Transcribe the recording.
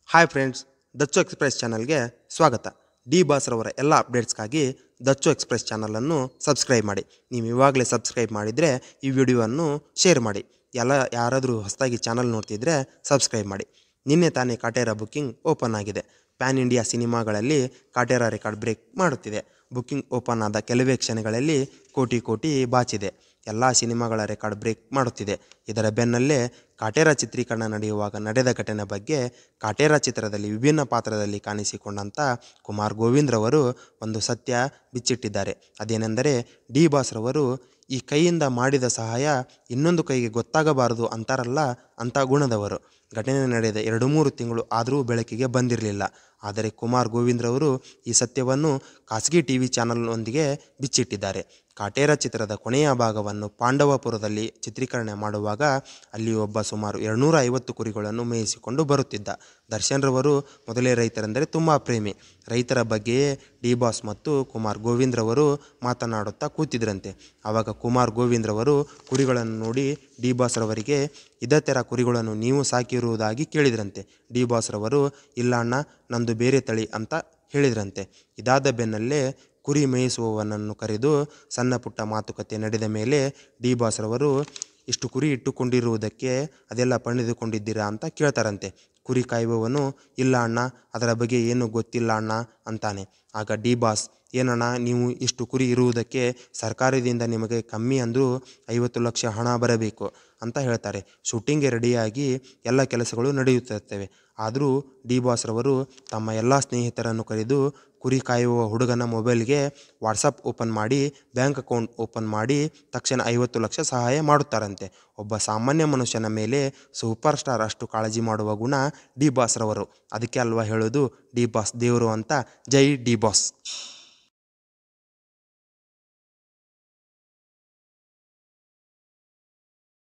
hi friends Dachu express ಚಾನಲ್ಗೆ ಸ್ವಾಗತ D ಬಾಸ್ರವರ ಎಲ್ಲ ಅಪ್ಡೇಟ್ಸ್ಗಾಗಿ ದಚ್ಚು ಎಕ್ಸ್ಪ್ರೆಸ್ ಚಾನಲನ್ನು ಸಬ್ಸ್ಕ್ರೈಬ್ ಮಾಡಿ ನೀವು ಇವಾಗಲೇ ಸಬ್ಸ್ಕ್ರೈಬ್ ಮಾಡಿದರೆ ಈ ವಿಡಿಯೋವನ್ನು ಶೇರ್ ಮಾಡಿ ಎಲ್ಲ ಯಾರಾದರೂ ಹೊಸದಾಗಿ ಚಾನಲ್ ನೋಡ್ತಿದ್ರೆ ಸಬ್ಸ್ಕ್ರೈಬ್ ಮಾಡಿ ನಿನ್ನೆ ತಾನೇ ಕಾಟೇರ ಬುಕ್ಕಿಂಗ್ ಓಪನ್ ಆಗಿದೆ ಪ್ಯಾನ್ ಇಂಡಿಯಾ ಸಿನಿಮಾಗಳಲ್ಲಿ ಕಾಟೇರ ರೆಕಾರ್ಡ್ ಬ್ರೇಕ್ ಮಾಡುತ್ತಿದೆ ಬುಕ್ಕಿಂಗ್ ಓಪನ್ ಆದ ಕೆಲವೇ ಕ್ಷಣಗಳಲ್ಲಿ ಕೋಟಿ ಕೋಟಿ ಬಾಚಿದೆ ಎಲ್ಲ ಸಿನಿಮಾಗಳ ರೆಕಾರ್ಡ್ ಬ್ರೇಕ್ ಮಾಡುತ್ತಿದೆ ಇದರ ಬೆನ್ನಲ್ಲೇ ಕಾಟೇರ ಚಿತ್ರೀಕರಣ ನಡೆಯುವಾಗ ನಡೆದ ಘಟನೆ ಬಗ್ಗೆ ಕಾಟೇರ ಚಿತ್ರದಲ್ಲಿ ವಿಭಿನ್ನ ಪಾತ್ರದಲ್ಲಿ ಕಾಣಿಸಿಕೊಂಡಂಥ ಕುಮಾರ್ ಗೋವಿಂದ್ರವರು ಒಂದು ಸತ್ಯ ಬಿಚ್ಚಿಟ್ಟಿದ್ದಾರೆ ಅದೇನೆಂದರೆ ಡಿ ಬಾಸ್ರವರು ಈ ಕೈಯಿಂದ ಮಾಡಿದ ಸಹಾಯ ಇನ್ನೊಂದು ಕೈಗೆ ಗೊತ್ತಾಗಬಾರದು ಅಂತಾರಲ್ಲ ಅಂಥ ಗುಣದವರು ಘಟನೆ ನಡೆದ ಎರಡು ಮೂರು ತಿಂಗಳು ಆದರೂ ಬೆಳಕಿಗೆ ಬಂದಿರಲಿಲ್ಲ ಆದರೆ ಕುಮಾರ್ ಗೋವಿಂದ್ರವರು ಈ ಸತ್ಯವನ್ನು ಖಾಸಗಿ ಟಿ ವಿ ಚಾನಲ್ನೊಂದಿಗೆ ಬಿಚ್ಚಿಟ್ಟಿದ್ದಾರೆ ಕಾಟೇರ ಚಿತ್ರದ ಕೊನೆಯ ಭಾಗವನ್ನು ಪಾಂಡವಪುರದಲ್ಲಿ ಚಿತ್ರೀಕರಣ ಮಾಡುವಾಗ ಅಲ್ಲಿ ಒಬ್ಬ ಸುಮಾರು ಎರಡುನೂರ ಐವತ್ತು ಕುರಿಗಳನ್ನು ಮೇಯಿಸಿಕೊಂಡು ಬರುತ್ತಿದ್ದ ದರ್ಶನ್ ರವರು ಮೊದಲೇ ರೈತರೆಂದರೆ ತುಂಬ ಪ್ರೇಮಿ ರೈತರ ಬಗ್ಗೆಯೇ ಡಿ ಬಾಸ್ ಮತ್ತು ಕುಮಾರ್ ಗೋವಿಂದ್ರವರು ಮಾತನಾಡುತ್ತಾ ಕೂತಿದ್ರಂತೆ ಆವಾಗ ಕುಮಾರ್ ಗೋವಿಂದ್ರವರು ಕುರಿಗಳನ್ನು ನೋಡಿ ಡಿ ಬಾಸ್ರವರಿಗೆ ಇದೇ ಥರ ಕುರಿಗಳನ್ನು ನೀವು ಸಾಕಿರುವುದಾಗಿ ಕೇಳಿದ್ರಂತೆ ಡಿ ಬಾಸ್ರವರು ಇಲ್ಲ ಅಣ್ಣ ನಂದು ಬೇರೆ ತಳಿ ಅಂತ ಹೇಳಿದ್ರಂತೆ ಇದಾದ ಬೆನ್ನಲ್ಲೇ ಕುರಿ ಮೇಯಿಸುವವನನ್ನು ಕರೆದು ಸಣ್ಣ ಪುಟ್ಟ ಮಾತುಕತೆ ನಡೆದ ಮೇಲೆ ಡಿ ಬಾಸ್ರವರು ಇಷ್ಟು ಕುರಿ ಇಟ್ಟುಕೊಂಡಿರುವುದಕ್ಕೆ ಅದೆಲ್ಲ ಪಣಿದುಕೊಂಡಿದ್ದೀರಾ ಅಂತ ಕೇಳ್ತಾರಂತೆ ಕುರಿ ಕಾಯುವವನು ಇಲ್ಲ ಅಣ್ಣ ಅದರ ಬಗ್ಗೆ ಏನು ಗೊತ್ತಿಲ್ಲ ಅಣ್ಣ ಅಂತಾನೆ ಆಗ ಡಿ ಬಾಸ್ ಏನಣ್ಣ ನೀವು ಇಷ್ಟು ಕುರಿ ಇರುವುದಕ್ಕೆ ಸರ್ಕಾರದಿಂದ ನಿಮಗೆ ಕಮ್ಮಿ ಅಂದರೂ ಐವತ್ತು ಲಕ್ಷ ಹಣ ಬರಬೇಕು ಅಂತ ಹೇಳ್ತಾರೆ ಶೂಟಿಂಗ್ಗೆ ರೆಡಿಯಾಗಿ ಎಲ್ಲ ಕೆಲಸಗಳು ನಡೆಯುತ್ತಿರ್ತವೆ ಆದರೂ ಡಿ ಬಾಸ್ರವರು ತಮ್ಮ ಎಲ್ಲ ಸ್ನೇಹಿತರನ್ನು ಕರೆದು ಕುರಿ ಕಾಯುವ ಹುಡುಗನ ಮೊಬೈಲ್ಗೆ ವಾಟ್ಸಪ್ ಓಪನ್ ಮಾಡಿ ಬ್ಯಾಂಕ್ ಅಕೌಂಟ್ ಓಪನ್ ಮಾಡಿ ತಕ್ಷಣ ಐವತ್ತು ಲಕ್ಷ ಸಹಾಯ ಮಾಡುತ್ತಾರಂತೆ ಒಬ್ಬ ಸಾಮಾನ್ಯ ಮನುಷ್ಯನ ಮೇಲೆ ಸೂಪರ್ ಸ್ಟಾರ್ ಅಷ್ಟು ಕಾಳಜಿ ಮಾಡುವ ಗುಣ ಡಿ ಬಾಸ್ರವರು ಅದಕ್ಕೆ ಅಲ್ವಾ ಹೇಳೋದು ಡಿ ಬಾಸ್ ದೇವರು ಅಂತ ಜೈ ಡಿ ಬಾಸ್